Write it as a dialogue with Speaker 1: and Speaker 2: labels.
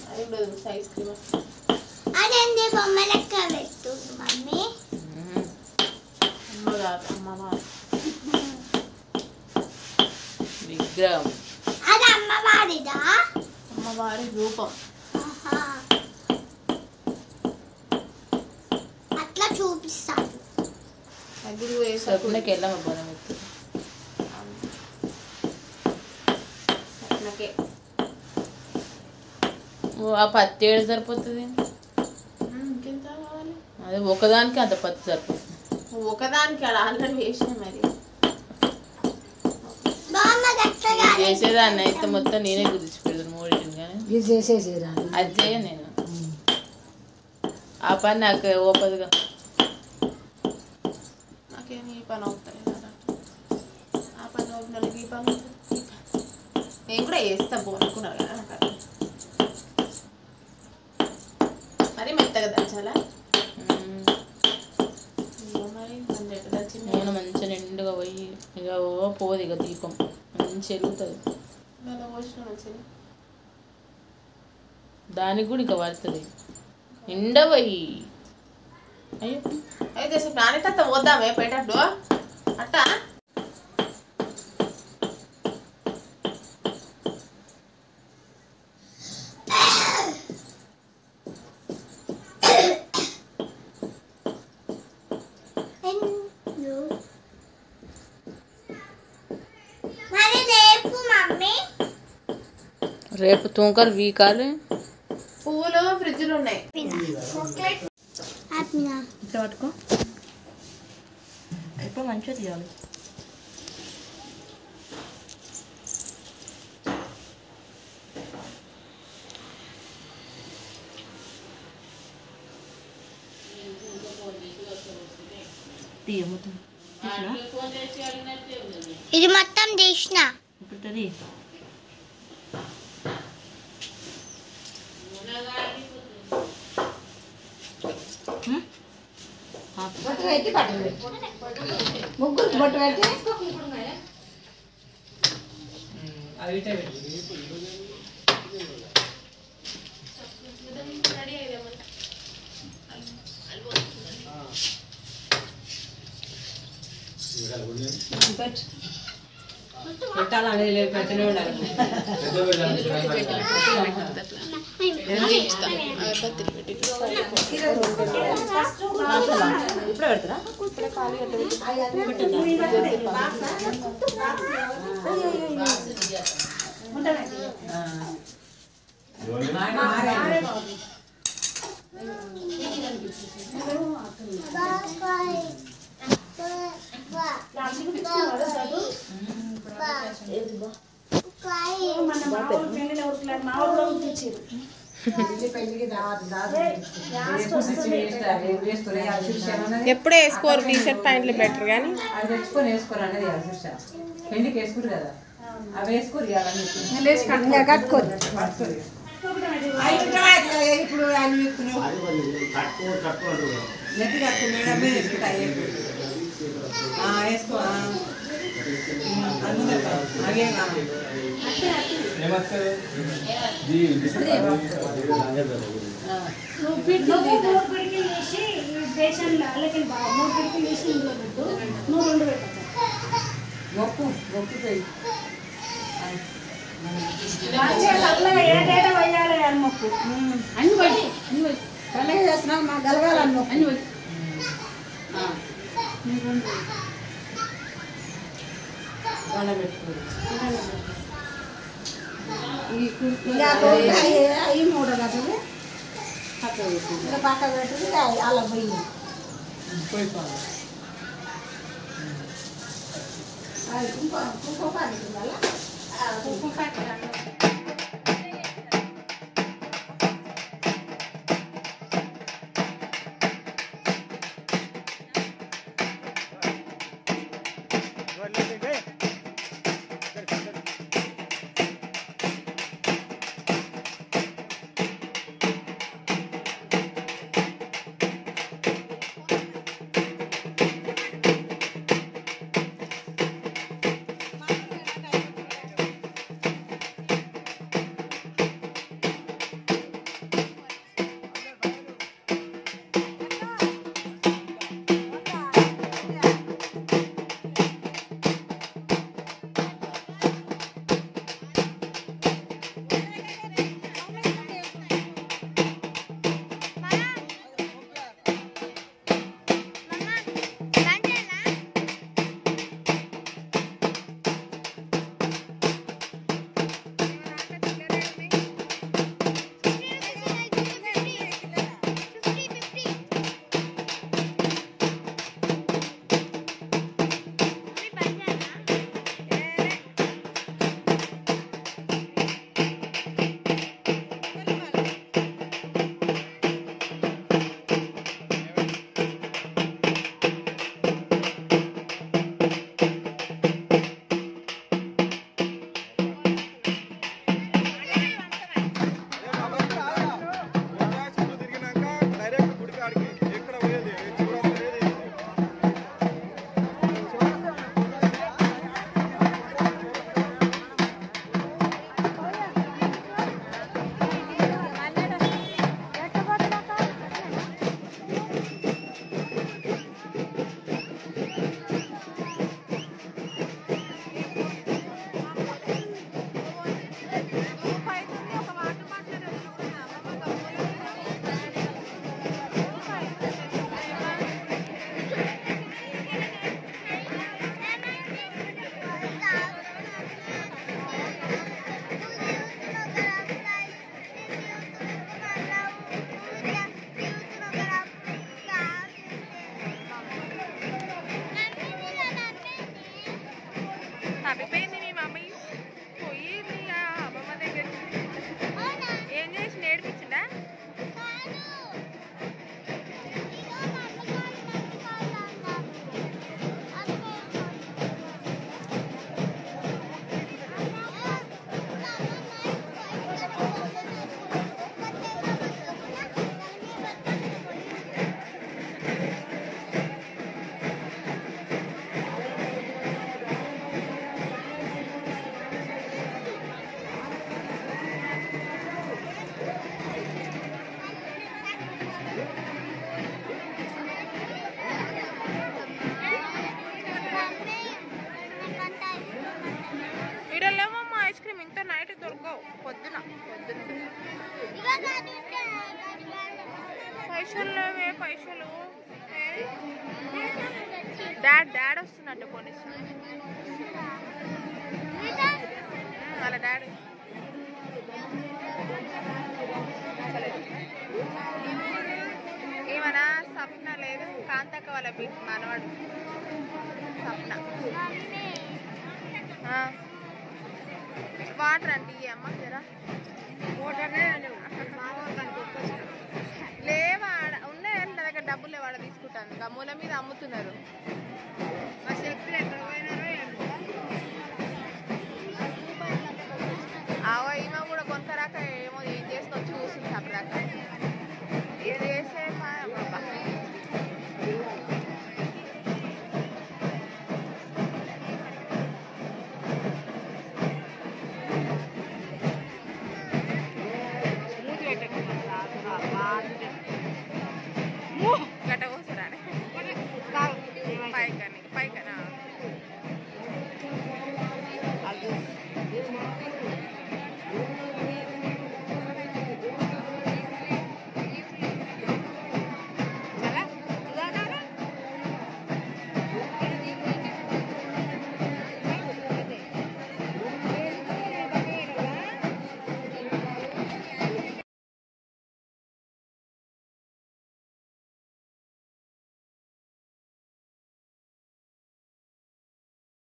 Speaker 1: అది కూడా size cream
Speaker 2: అదేంటి బొమ్మ లెక్క పెడుతుంది మమ్మీ
Speaker 1: అమ్మ కాదు అమ్మ వారు
Speaker 3: విగ్రహం
Speaker 2: అది అమ్మవారిదా
Speaker 1: అమ్మవారి రూపం
Speaker 2: ఆహా. అట్లా చూపిస్తాను
Speaker 1: అగ్గురు వేసే
Speaker 3: సప్నకి వెళ్ళాము బలం ఎత్తు
Speaker 1: సప్నకే
Speaker 3: ఓ, ఆ పత్తి ఏడు సరిపోతుంది
Speaker 1: ఇంకెంత కావాలి
Speaker 3: అదే ఒకదానికి అంత పత్తి సరిపోతుంది
Speaker 1: నువ్వు ఒకదానికి అలా ఆల్రెడీ వేసిన మరి
Speaker 2: బామ్మ గట్ల
Speaker 3: నేను చేసేదాన్ని అయితే మొత్తం నేనే గురించి పెడతాను మూడింటిని కానీ
Speaker 4: ఇది చేసేసేరా
Speaker 3: అది చేయ నేను ఆ పని నాకు ఓపదుగా
Speaker 1: నాకేం ఈ పని అవుతుంది కదా ఆ పని అవుతుంది ఈ పని అవుతుంది, ఈ పని. నేను కూడా వేస్తా పో అనుకున్నాను కదా నాకు అట్లా. మరి మెత్తగా దంచాలా
Speaker 3: ఉమ్.
Speaker 1: ఇదిగో మరి నన్ను ఎట్లా దంచింది
Speaker 3: నేను మంచిగా నిండుగా పోయి ఇక ఓ పోదు ఇక దీపం మంచి వెలుగుతుంది
Speaker 1: నెల పోసిన మంచిది
Speaker 3: దానికి కూడా ఇక పడుతుంది నిండా పోయి అయ్యో
Speaker 1: అయితే అసలు నానికత్త పోద్దామే పెట్టట్టు అట్ట
Speaker 2: మరి రేపు మమ్మీ
Speaker 3: రేపు తుంకలు వీకాలి
Speaker 1: పువ్వులు ఫ్రిడ్జ్లో ఉన్నాయి
Speaker 2: హ్యాపీనా
Speaker 3: ఇట్లా పట్టుకో ఇప్పుడు మంచిగా తీయాలి తీయ మొత్తం
Speaker 2: ఇది మొత్తం తీసిన
Speaker 3: ఇప్పుడు తది
Speaker 4: బొట్టు పెట్టి పట్టు పెట్టి ముగ్గురు బొట్టు పెట్టి
Speaker 5: పెట్టాలని లేదు పెట్టనే ఉండాలి ఇప్పుడే పెడతారా
Speaker 1: ఎప్పుడే వేసుకోరు టీ షర్ట్ ప్యాంట్లు బెటర్ కానీ
Speaker 5: అది తెచ్చుకొని వేసుకోరు అనేది శిక్ష పెళ్లికి వేసుకురు కదా అవి వేసుకోరు ఇవ్వాలని
Speaker 4: ఇంకా కట్టుకోదు
Speaker 5: పట్టుకోరు
Speaker 4: ఇప్పుడు ఆయన చెప్తున్నావు
Speaker 5: నెత్తి కట్టుకునే వేసుకుంటా వేసుకో అందులో అగే మొక్కు మొక్కు పోయి
Speaker 4: పండగ చేస్తున్నాం మా గలగాలను అన్ని
Speaker 5: దండ పెట్టుకోరు
Speaker 4: ఇంకా అవి మూడు గంటలు ఇంకా పక్క పెట్టుకుని అలా పోయి
Speaker 5: పోయిపోవాలి
Speaker 4: అది కుంకుమ కుంకుమ పాడుతుందా
Speaker 2: ఆ
Speaker 1: పైసలు లేవే పైసలు డాడ్ డాడ్ వస్తున్నట్టు పోలీసు వాళ్ళ డాడీ ఏమన్నా సప్న లేదు కాంతక్క వాళ్ళ బిడ్డ మనవాడు సప్న ఆ. వాటర్ అండి ఈ అమ్మ జరా లేవా ఆడ- ఉన్నాయి నా దగ్గర డబ్బులు లేవు ఆడ తీసుకుంటాను గమ్ముల మీద అమ్ముతున్నారు